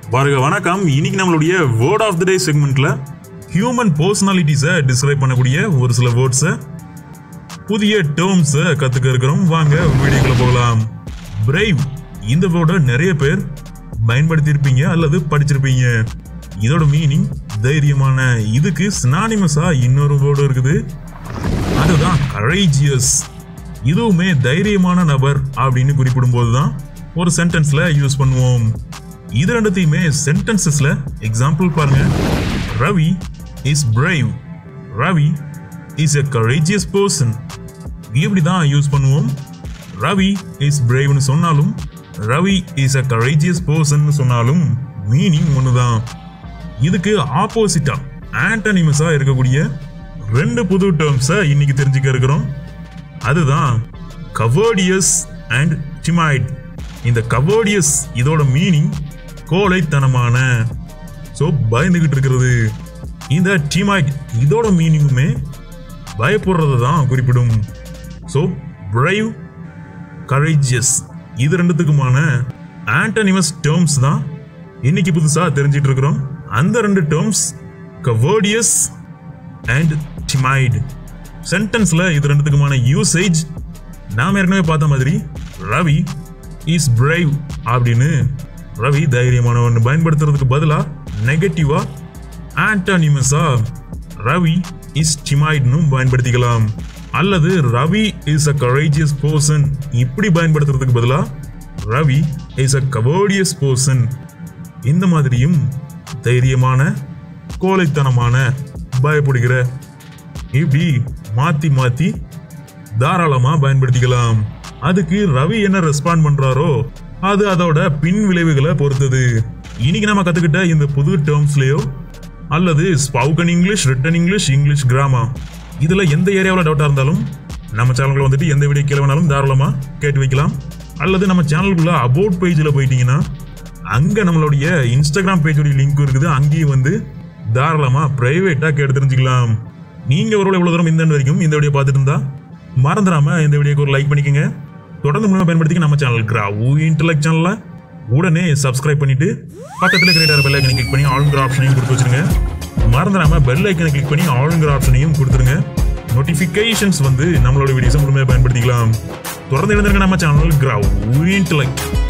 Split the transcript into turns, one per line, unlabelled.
பாருங்க வணக்கம் இன்னைக்கு நம்மளுடைய வேர்ட் ஆஃப் த டே செக்மெண்ட்ல ஹியூமன் பர்சனாலிட்டிஸை டிஸ்கிரைப் பண்ணக்கூடிய ஒரு சில வேர்ட்ஸை புதிய டேர்ம்ஸை கத்துக்க இருக்கிறோம் வாங்க வீடியோக்குள்ள போகலாம் பிரைவ் இந்த வேர்டை நிறைய பேர் பயன்படுத்தியிருப்பீங்க அல்லது படிச்சிருப்பீங்க இதோட மீனிங் தைரியமான இதுக்கு சினானிமஸா இன்னொரு வேர்டு இருக்குது அதுதான் கரேஜியஸ் இதுவுமே தைரியமான நபர் அப்படின்னு குறிப்பிடும்போது தான் ஒரு சென்டென்ஸ்ல யூஸ் பண்ணுவோம் இது ரெண்டுத்தையுமே சென்டென்சஸ்ல எக்ஸாம்பிள் பாருங்க Ravi is brave Ravi is a courageous person இப்படி தான் யூஸ் பண்ணுவோம் ரவி இஸ் பிரேவ்னு சொன்னாலும் Ravi is a courageous person சொன்னாலும் மீனிங் ஒண்ணுதான் இதுக்கு ஆப்போசிட்டா ஆன்டனிமஸா இருக்கக்கூடிய ரெண்டு புது டேர்ம்ஸை இன்னைக்கு தெரிஞ்சுக்க இருக்கிறோம் அதுதான் கவர்டியஸ் அண்ட் டிமைட் இந்த கவர்டியஸ் இதோட மீனிங் கோழைத்தனமான ஸோ பயந்துகிட்டு இருக்கிறது இந்த டிமைட் இதோட மீனிங்குமே பயப்படுறதை தான் குறிப்பிடும் ஸோ பிரைவ் கரேஜியஸ் இது ரெண்டுத்துக்குமான ஆன்டனிமஸ் டேர்ம்ஸ் தான் இன்னைக்கு புதுசா தெரிஞ்சிட்டு இருக்கிறோம் அந்த ரெண்டு டேர்ம்ஸ் கவர்டியஸ் அண்ட் டிமைட் சென்டென்ஸ்ல இது ரெண்டுத்துக்குமான யூசேஜ் நாம் ஏற்கனவே பார்த்த மாதிரி ரவி இஸ் brave அப்படின்னு ரவி தைரியமானவன் பயன்படுத்துறதுக்கு பதிலா நெகட்டிவா ஆன்டானிமஸா ரவி இஸ் டிமைட்னு பயன்படுத்திக்கலாம் அல்லது Ravi is a courageous person இப்படி பயன்படுத்துறதுக்கு பதிலா Ravi is a cowardious person இந்த மாதிரியும் தைரியமான கோழைத்தனமான பயப்படுகிற இப்படி மாத்தி மாத்தி தாராளமா பயன்படுத்திக்கலாம் அதுக்கு ரவி என்ன ரெஸ்பாண்ட் பண்றாரோ அது அதோட பின் விளைவுகளை பொறுத்தது இன்னைக்கு நம்ம கத்துக்கிட்ட இந்த புது டேர்ம்ஸ்லயோ அல்லது spoken English written English English grammar இதுல எந்த ஏரியாவில் டவுட்டா இருந்தாலும் நம்ம சேனல்ல வந்துட்டு எந்த வீடியோ கீழே வேணாலும் தாராளமா கேட்டு வைக்கலாம் அல்லது நம்ம சேனலுக்குள்ள அபவுட் பேஜில் போயிட்டீங்கன்னா அங்க நம்மளுடைய இன்ஸ்டாகிராம் பேஜோட லிங்க் இருக்குது அங்கேயும் வந்து தாராளமா பிரைவேட்டா கேட்டு தெரிஞ்சுக்கலாம் நீங்க ஒருவேளை இவ்வளவு தூரம் இந்த end வரைக்கும் இந்த வீடியோ பார்த்துட்டு இருந்தா மறந்துடாம இந்த வீடியோக்கு ஒரு லைக் பண்ணிக்கோங்க தொடர்ந்து மூலமா பயன்படுத்திக்க நம்ம சேனல் கிராவு இன்டர்லெக்ட் சேனல்ல உடனே சப்ஸ்கிரைப் பண்ணிட்டு பக்கத்துல கிரேட்டர் பெல் ஐக்கனை கிளிக் பண்ணி ஆளுங்கிற ஆப்ஷனையும் கொடுத்து வச்சிருங்க மறந்துடாம பெல் ஐக்கனை கிளிக் பண்ணி ஆளுங்கிற ஆப்ஷனையும் கொடுத்துருங்க நோட்டிஃபிகேஷன்ஸ் வந்து நம்மளோட வீடியோஸை முழுமையாக பயன்படுத்திக்கலாம் தொடர்ந்து எழுந்திருங்க நம்ம சேனல் கிராவு இன்டர்லெக்ட்